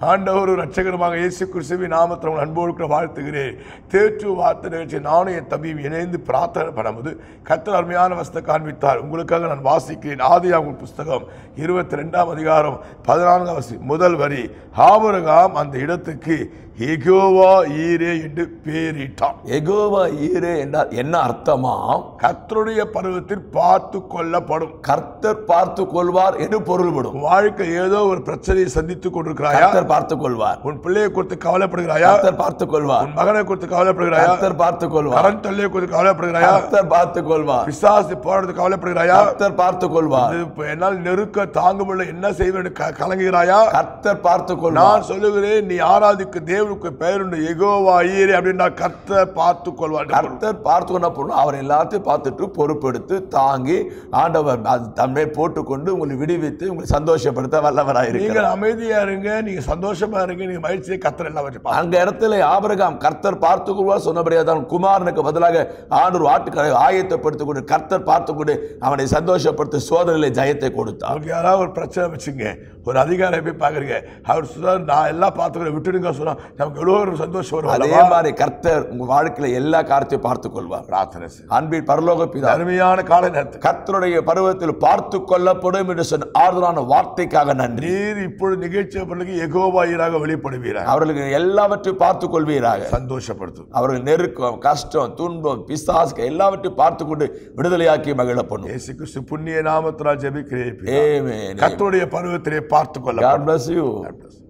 ஆண்டவர் ரட்சகருமாக இயேசு கிறிஸ்துவின் நாமத்தில் உங்கள் அன்போடு கூட வாழ்த்துகிறேன் தேற்று வார்த்தை நிகழ்ச்சி நானும் என் தம்பியும் இணைந்து பிரார்த்தனை பண்ணும்போது கர்த்தர் அருமையான வசத்தை காண்பித்தார் உங்களுக்காக நான் வாசிக்கிறேன் ஆதியாகும் புஸ்தகம் இருபத்தி ரெண்டாம் அதிகாரம் பதினான்காம் வசி முதல் வரி ஆபரகாம் அந்த இடத்துக்கு எகோவா ஈரே என்று பேரிட்டான் எகோவா ஈரே என்றால் என்ன அர்த்தமா கர்த்தருடைய பருவத்தில் பார்த்து கொள்ளப்படும் கர்த்தர் பார்த்து கொள்வார் என்று பொருள்படும் உன் வாழ்க்கை ஏதோ ஒரு பிரச்சனையை சந்தித்துக் கொண்டிருக்கிறாயா கர்த்தர் பார்த்து கொள்வார் உன் பிள்ளையை குறித்து கவலைப்படுகிறாயா கர்த்தர் பார்த்து கொள்வார் உன் மகனை குறித்து கவலைப்படுகிறாயா கர்த்தர் பார்த்து கொள்வார் கரண்ட் தொல்லையை குறித்து கவலைப்படுகிறாயா கர்த்தர் பார்த்து கொள்வார் பிசாசு போறது கவலைப்படுகிறாயா கர்த்தர் பார்த்து கொள்வார் இது இப்ப என்னால் நெருக்க தாங்க முடியல என்ன செய்வேன் க- கலங்குகிறாயா கர்த்தர் பார்த்து கொள்வார் நான் சொல்லுகிறேன் நீ ஆராதிக்கு தேவனுக்கு பெயருண்டு எகோவா ஈரே அப்படின்னா கர்த்தர் பார்த்து கொள்வார் கர்த்தர் பார்த்து கொண்ட பொருள் அவர் எல்லாத்தையும் பார்த்துட்டு பொறுப்பெடுத்து தாங்கி ஆண்டவர் அது தம்மை போட்டுக்கொண்டு உங்களை விடுவித்து உங்களை சந்தோஷப்படுத்த வல்லவராயிருக்கிறார் நீங்கள் அமைதியா இருங்க நீங்க சந்தோஷமா இருங்க நீங்க மகிழ்ச்சியை கர்த்தர் எல்லாம் வச்சு அங்க இடத்துல ஆபிரகாம் கர்த்தர் பார்த்து கொள்வார் சொன்னபடியே தான் குமாரனுக்கு பதிலாக ஆண்டவர் ஆட்டுக்களை ஆயத்தப்படுத்திக் கொண்டு கர்த்தர் பார்த்து கொண்டு அவனை சந்தோஷப்படுத்தி சோதனையில ஜெயத்தை கொடுத்தார் அவருக்கு யாராவது ஒரு பிரச்சனை வச்சுங்க ஒரு அதிகாரி போய் பாக்குறீங்க அவர் சொல்றாரு நான் எல்லாம் பார்த்துக்கிறேன் விட்டுடுங்க சொன்னா நமக்கு எவ்வளோ ஒரு சந்தோஷம் வரும் அதே அல்லவா? மாதிரி கர்த்தர் உங்க வாழ்க்கையில எல்லா காரியத்தையும் பார்த்து கொள்வார் பிரார்த்தனை செய்யுங்க. அன்பின் பரலோக பிதா அருமையான கால நேரத்தில் கர்த்தருடைய பருவத்தில் பார்த்து கொள்ளப்படும் என்று சொன்ன ஆறுதலான வார்த்தைக்காக நன்றி நீர் இப்பொழுது நிகழ்ச்சி பண்ணுங்க எகோபாயிராக வெளிப்படுவீராக அவர்களுக்கு எல்லாவற்றையும் பார்த்து கொள்வீராக சந்தோஷப்படுத்தும் அவர்கள் நெருக்கம் கஷ்டம் துன்பம் பிசாசுக்கு எல்லாவற்றையும் பார்த்து கொண்டு விடுதலையாக்கி மகிழ பண்ணும் இயேசு கிறிஸ்து புண்ணிய நாமத்தினால் ஜெபிக்கிறேன் Amen. கர்த்தருடைய பருவத்திலே பார்த்து கொள்ள God bless you. God bless you.